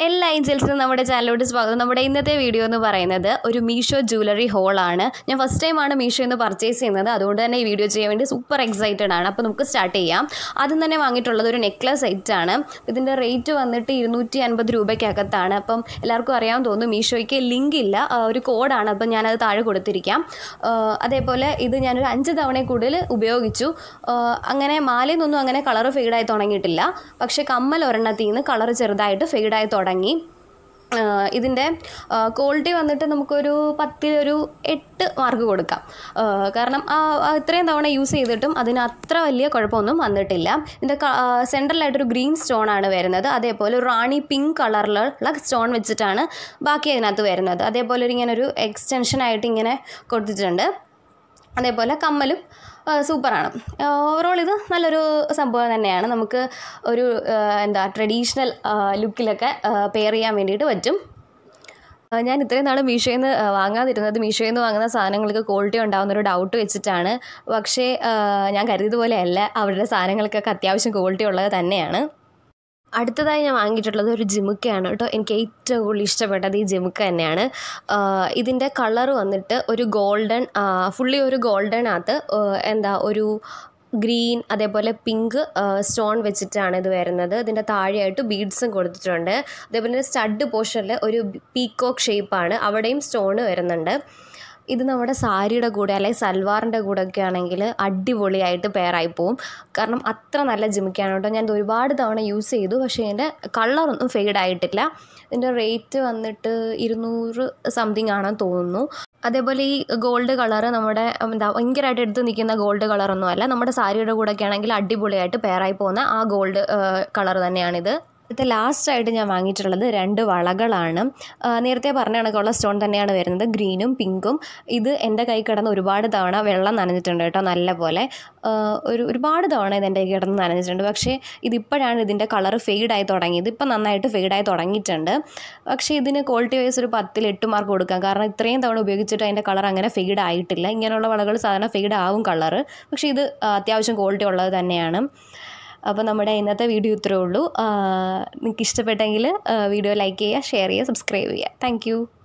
എല്ലാ ഏഞ്ചൽസിനും നമ്മുടെ ചാനലിലോട്ട് സ്വാഗതം നമ്മുടെ ഇന്നത്തെ വീഡിയോ എന്ന് പറയുന്നത് ഒരു മീഷോ ജ്വല്ലറി ഹോളാണ് ഞാൻ ഫസ്റ്റ് ടൈമാണ് മീഷോ എന്ന് പർച്ചേസ് ചെയ്യുന്നത് അതുകൊണ്ട് തന്നെ ഈ വീഡിയോ ചെയ്യാൻ വേണ്ടി സൂപ്പർ എക്സൈറ്റഡ് ആണ് അപ്പോൾ നമുക്ക് സ്റ്റാർട്ട് ചെയ്യാം ആദ്യം തന്നെ വാങ്ങിയിട്ടുള്ളത് ഒരു നെക്ലസ് സെറ്റ് ആണ് ഇതിൻ്റെ റേറ്റ് വന്നിട്ട് ഇരുന്നൂറ്റി അൻപത് രൂപയ്ക്കകത്താണ് അപ്പം എല്ലാവർക്കും അറിയാൻ തോന്നുന്നു മീഷോയ്ക്ക് ലിങ്ക് ഇല്ല ആ, ഒരു കോഡാണ് അപ്പം ഞാനത് താഴെ കൊടുത്തിരിക്കാം ആ, അതേപോലെ ഇത് ഞാനൊരു അഞ്ച് തവണ കൂടുതൽ ഉപയോഗിച്ചു ആ, അങ്ങനെ മാലയിൽ നിന്നൊന്നും അങ്ങനെ കളർ ഫെയ്ഡായി തുടങ്ങിയിട്ടില്ല പക്ഷേ കമ്മൽ ഒരെണ്ണത്തിൽ നിന്ന് കളർ ചെറുതായിട്ട് ഫെയ്ഡായി തുടങ്ങി ആഹ് ഇതിൻ്റെ ക്വാളിറ്റി വന്നിട്ട് നമുക്കൊരു പത്തിലൊരു എട്ട് മാർക്ക് കൊടുക്കാം ആഹ് കാരണം ആ ആ ഇത്രയും തവണ യൂസ് ചെയ്തിട്ടും അതിന് അത്ര വലിയ കുഴപ്പമൊന്നും വന്നിട്ടില്ല ഇതിൻ്റെ സെൻട്രലായിട്ടൊരു ഗ്രീൻ സ്റ്റോൺ ആണ് വരുന്നത് അതേപോലെ ഒരു റാണി പിങ്ക് കളറിലുള്ള സ്റ്റോൺ വെച്ചിട്ടാണ് ബാക്കി അതിനകത്ത് വരുന്നത് അതേപോലെ ഒരു ഇങ്ങനെ ഒരു എക്സ്റ്റൻഷനായിട്ട് ഇങ്ങനെ കൊടുത്തിട്ടുണ്ട് അതേപോലെ കമ്മലും ആ, സൂപ്പറാണ് ഓവറോൾ ഇത് നല്ലൊരു സംഭവം തന്നെയാണ് നമുക്ക് ഒരു ആ, എന്താ ട്രഡീഷണൽ ലുക്കിലൊക്കെ പെയർ ചെയ്യാൻ വേണ്ടിയിട്ട് പറ്റും ആ, ഞാൻ ഇത്രയും നാൾ മീഷോയിൽ നിന്ന് വാങ്ങാതിരുന്നത് മീഷോയിൽ നിന്ന് വാങ്ങുന്ന സാധനങ്ങൾക്ക് ക്വാളിറ്റി ഉണ്ടാകുന്ന ഒരു ഡൗട്ട് വെച്ചിട്ടാണ് പക്ഷേ ആ, ഞാൻ കരുതിയതുപോലെ അല്ല അവരുടെ സാധനങ്ങൾക്കൊക്കെ അത്യാവശ്യം ക്വാളിറ്റി ഉള്ളത് തന്നെയാണ് അടുത്തതായി ഞാൻ വാങ്ങിയിട്ടുള്ളത് ഒരു ജിമുക്കയാണ് കേട്ടോ എനിക്ക് ഏറ്റവും കൂടുതൽ ഇഷ്ടപ്പെട്ടത് ഈ ജിമുക്ക തന്നെയാണ് ആഹ് ഇതിൻ്റെ കളർ വന്നിട്ട് ഒരു ഗോൾഡൻ ഫുള്ളി ഒരു ഗോൾഡനകത്ത് എന്താ ഒരു ഗ്രീൻ അതേപോലെ പിങ്ക് സ്റ്റോൺ വെച്ചിട്ടാണ് ഇത് വരുന്നത് ഇതിൻ്റെ താഴെയായിട്ട് ബീഡ്സും കൊടുത്തിട്ടുണ്ട് അതേപോലെ സ്റ്റഡ് പോർഷനിൽ ഒരു പീക്കോക്ക് ഷേപ്പാണ് അവിടെയും സ്റ്റോൺ വരുന്നുണ്ട് ഇത് നമ്മുടെ സാരിയുടെ കൂടെ അല്ലെങ്കിൽ സൽവാറിൻ്റെ കൂടെ ഒക്കെ ആണെങ്കിൽ അടിപൊളിയായിട്ട് പെയറായി പോവും കാരണം അത്ര നല്ല ജിമിക്കാണ് കേട്ടോ ഞാൻ ഇത് ഒരുപാട് തവണ യൂസ് ചെയ്തു പക്ഷേ ഇതിൻ്റെ കളറൊന്നും ഫെയ്ഡ് ആയിട്ടില്ല ഇതിൻ്റെ റേറ്റ് വന്നിട്ട് ഇരുന്നൂറ് സംതിങ് ആണെന്ന് തോന്നുന്നു അതേപോലെ ഈ ഗോൾഡ് കളറ് നമ്മുടെ എന്താ ഭയങ്കരമായിട്ട് എടുത്ത് നിൽക്കുന്ന ഗോൾഡ് കളറൊന്നും അല്ല നമ്മുടെ സാരിയുടെ കൂടെ ഒക്കെ ആണെങ്കിൽ അടിപൊളിയായിട്ട് പെയറായി പോകുന്ന ആ ഗോൾഡ് കളർ തന്നെയാണിത് ഇത് ലാസ്റ്റായിട്ട് ഞാൻ വാങ്ങിയിട്ടുള്ളത് രണ്ട് വളകളാണ് ആ, നേരത്തെ പറഞ്ഞ കണക്കുള്ള സ്റ്റോൺ തന്നെയാണ് വരുന്നത് ഗ്രീനും പിങ്കും ഇത് എൻ്റെ കൈ കിടന്ന് ഒരുപാട് തവണ വെള്ളം നനഞ്ഞിട്ടുണ്ട് കേട്ടോ നല്ല പോലെ ആ, ഒരു ഒരുപാട് തവണ ഇത് എൻ്റെ കൈ കിടന്ന് നനഞ്ഞിട്ടുണ്ട് പക്ഷേ ഇതിപ്പോഴാണ് ഇതിൻ്റെ കളർ ഫെയ്ഡായി തുടങ്ങിയത് ഇപ്പം നന്നായിട്ട് ഫെയ്ഡായി തുടങ്ങിയിട്ടുണ്ട് പക്ഷേ ഇതിന് ക്വാളിറ്റി വൈസ് ഒരു പത്തിൽ എട്ട് മാർക്ക് കൊടുക്കാം കാരണം ഇത്രയും തവണ ഉപയോഗിച്ചിട്ട് അതിൻ്റെ കളർ അങ്ങനെ ഫെയ്ഡ് ആയിട്ടില്ല ഇങ്ങനെയുള്ള വളകൾ സാധാരണ ഫെയ്ഡ് ആവും കളറ് പക്ഷേ ഇത് ആ, അത്യാവശ്യം ക്വാളിറ്റി ഉള്ളത് തന്നെയാണ് അപ്പോൾ നമ്മുടെ ഇന്നത്തെ വീഡിയോ ഇത്രേ ഉള്ളൂ നിങ്ങൾക്ക് ഇഷ്ടപ്പെട്ടെങ്കിൽ വീഡിയോ ലൈക്ക് ചെയ്യുക ഷെയർ ചെയ്യുക സബ്സ്ക്രൈബ് ചെയ്യുക താങ്ക്